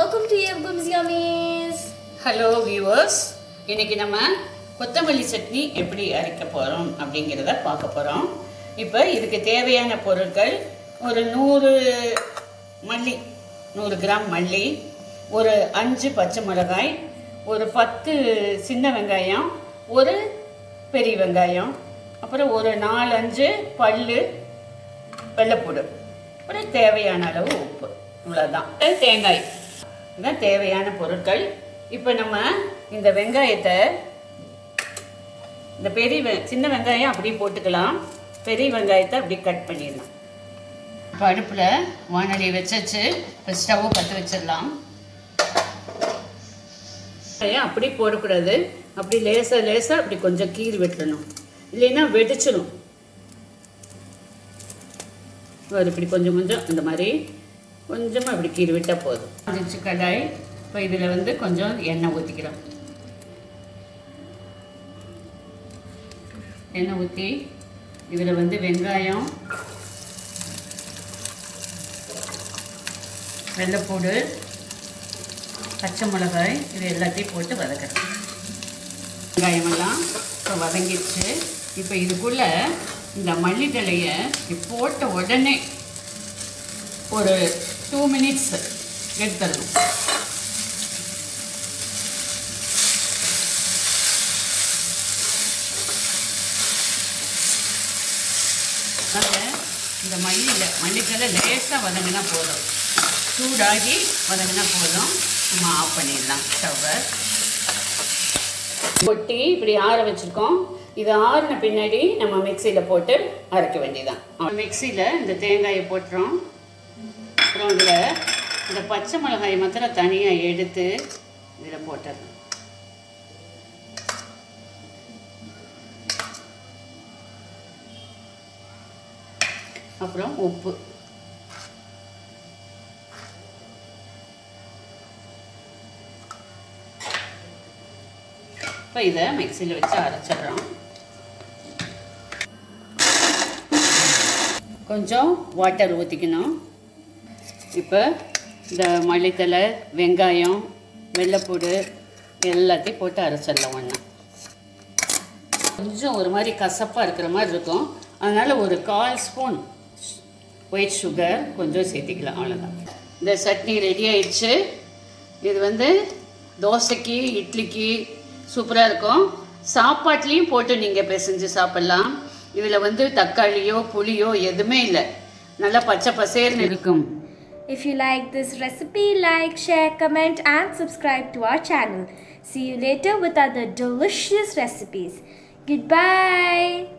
Welcome to Yabgum's Yummies. Hello viewers இன்னைக்கு நம்ம கொத்தமல்லி சட்னி எப்படி அரைக்க போகிறோம் அப்படிங்கிறத பார்க்க போகிறோம் இப்போ இதுக்கு தேவையான பொருட்கள் ஒரு நூறு மல்லி நூறு கிராம் மல்லி ஒரு அஞ்சு பச்சை மிளகாய் ஒரு பத்து சின்ன வெங்காயம் ஒரு பெரிய வெங்காயம் அப்புறம் ஒரு நாலஞ்சு பல்லு வெள்ளைப்பூடு அப்புறம் தேவையான அளவு உப்பு இவ்வளோதான் தேங்காய் இதுதான் தேவையான பொருட்கள் இப்போ நம்ம இந்த வெங்காயத்தை இந்த பெரிய வெ சின்ன வெங்காயம் அப்படியே போட்டுக்கலாம் பெரிய வெங்காயத்தை அப்படியே கட் பண்ணிடலாம் இப்போ அடுப்பில் வானொலி வச்சாச்சு இப்போ ஸ்டவ்வை பற்ற வச்சிடலாம் வெங்காயம் அப்படி போடக்கூடாது அப்படி லேசாக லேசாக அப்படி கொஞ்சம் கீறி விட்டுறணும் இல்லைன்னா வெடிச்சிடும் அது இப்படி கொஞ்சம் கொஞ்சம் இந்த மாதிரி கொஞ்சமாக இப்படி கீறி விட்டால் போதும் இருந்துச்சு கடாய் இப்போ இதில் வந்து கொஞ்சம் எண்ணெய் ஊற்றிக்கிறோம் எண்ணெய் ஊற்றி இதில் வந்து வெங்காயம் வெள்ளைப்பூடு பச்சை மிளகாய் இது எல்லாத்தையும் போட்டு வதக்கிறோம் வெங்காயமெல்லாம் இப்போ வதங்கிடுச்சு இப்போ இதுக்குள்ளே இந்த மல்லித்தலையை போட்ட உடனே ஒரு டூ மினிட்ஸ் எடுத்துடணும் அதனால் இந்த மல்லியில் மல்லித்தலை லேசாக வதங்கினா போதும் சூடாகி வதங்கினா போதும் நம்ம ஆஃப் பண்ணிடலாம் ஸ்டவ்வை கொட்டி இப்படி ஆற வச்சுருக்கோம் இது ஆறின பின்னாடி நம்ம மிக்சியில் போட்டு அரைக்க வேண்டியதான் மிக்சியில் இந்த தேங்காயை போட்டுறோம் அப்புறம் இதில் இந்த பச்சை மிளகாய் மாத்திரம் தனியாக எடுத்து இதில் போட்டுடணும் அப்புறம் உப்பு இப்போ இதை மிக்சியில் வச்சு அரைச்சிடுறோம் கொஞ்சம் வாட்டர் ஊற்றிக்கணும் இப்போ இந்த மல்லித்தலை வெங்காயம் வெள்ளைப்பூடு எல்லாத்தையும் போட்டு அரைச்சிடலாம் ஒன்றா கொஞ்சம் ஒரு மாதிரி கசப்பாக இருக்கிற மாதிரி இருக்கும் அதனால் ஒரு கால் ஸ்பூன் ஒயிட் சுகர் கொஞ்சம் சேர்த்திக்கலாம் அவ்வளோதான் இந்த சட்னி ரெடி ஆயிடுச்சு இது வந்து தோசைக்கு இட்லிக்கு சூப்பராக இருக்கும் சாப்பாட்லேயும் போட்டு நீங்கள் பிசைஞ்சு சாப்பிட்லாம் இதில் வந்து தக்காளியோ புளியோ எதுவுமே இல்லை நல்லா பச்சை பசேர்னு இருக்கும் If you like this recipe, like, share, comment, and subscribe to our channel. See you later with other delicious recipes. Goodbye.